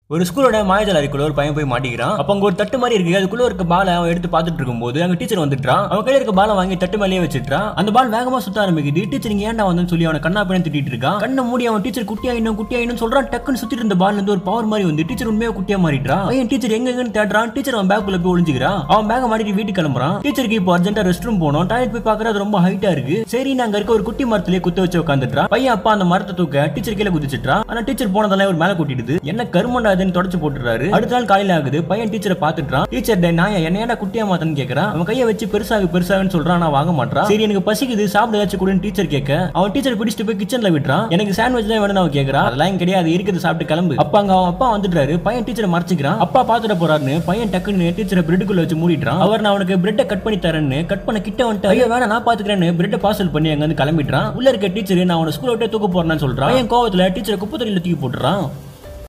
ஒரு ஸ்கூலோட மாயஜால அறைக்குள்ள ஒரு பையன் போய் மாட்டிக்கிறான் அப்ப அங்க ஒரு தட்டு மாதிரி இருக்கு அதுக்குள்ள இருக்க பாலை அவன் எடுத்து பார்த்துட்டு இருக்கும்போது அங்க டீச்சர் வந்துட்டான் அவன் கையில இருக்க பாலை வாங்கி தட்டு மேலேயே வச்சுட்டான் அந்த பால் வேகமா சுத்த ஆரம்பிக்குது டீச்சர் இங்க ஏன்டா வந்தேன்னு சொல்லி அவனை கண்ணா பின்னு திட்டிட்டு இருக்கான் கண்ணை மூடி அவன் டீச்சர் குட்டியா இன்னும் குட்டியா இன்னும் சொல்றான் டக்குன்னு சுத்திட்டு இருந்த பால்ல இருந்து ஒரு பவர் மாதிரி வந்து டீச்சர் உண்மையா குட்டியா மாறிட்டான் பையன் டீச்சர் எங்க எங்கன்னு தேடுறான் டீச்சர் அவன் பேக்குள்ள போய் ஒளிஞ்சுக்கிறான் அவன் பேக மாட்டிட்டு வீட்டுக்கு கிளம்புறான் டீச்சருக்கு இப்போ அர்ஜென்ட்டா ரெஸ்ட் ரூம் போனோம் டாய்லெட் போய் பாக்குறது அது ரொம்ப ஹைட்டா இருக்கு சரி நாங்க இருக்க ஒரு குட்டி மரத்திலே குத்த வச்சு உட்காந்துட்டான் பையன் அப்பா அந்த மரத்தை தூக்க டீச்சர் கீழே குதிச்சிட்டான் ஆனா டீச்சர் போனதெல்லாம் ஒரு மேல கூட்டிடுது என்ன கருமண்டா அதுன்னு தொடச்சு போட்டுறாரு அடுத்த நாள் காலையில ஆகுது பையன் டீச்சரை பாத்துட்டான் டீச்சர் டே நான் என்ன ஏன்டா குட்டியா மாத்தன்னு கேக்குறான் அவன் கையை வச்சு பெருசாகு பெருசாகுன்னு சொல்றான் நான் வாங்க மாட்டான் சரி எனக்கு பசிக்குது சாப்பிட ஏதாச்சும் கொடுன்னு டீச்சர் கேட்க அவன் டீச்சர் பிடிச்சிட்டு போய் கிச்சன்ல விட்டுறான் எனக்கு சாண்ட்விச் தான் வேணும்னு அவன் கேக்குறான் அதெல்லாம் இங்க கிடையாது இருக்கிறது சாப்பிட்டு கிளம்பு அப்ப அங்க அவன் அப்பா வந்துட்டாரு பையன் டீச்சரை மறைச்சிக்கிறான் அப்பா பாத்துட்டு போறாருன்னு பையன் டக்குன்னு டீச்சரை பிரெட்டுக்குள்ள வச்சு மூடிட்டான் அவர் நான் அவனுக்கு பிரெட்டை கட் பண்ணி தரேன்னு கட் பண்ண கிட்ட வந்துட்டு ஐயோ வேணா நான் பாத்துக்கிறேன்னு பிரெட்டை பார்சல் பண்ணி அங்க வந்து கிளம்பிட்டான் உள்ள இருக்க டீச்சர் நான் அவனை ஸ்கூல் விட்டே தூக்க போறேன்னு சொல்றான் பையன் கோவத்துல டீச்சரை குப்பை தொழில தூக்கி போட்டுறான்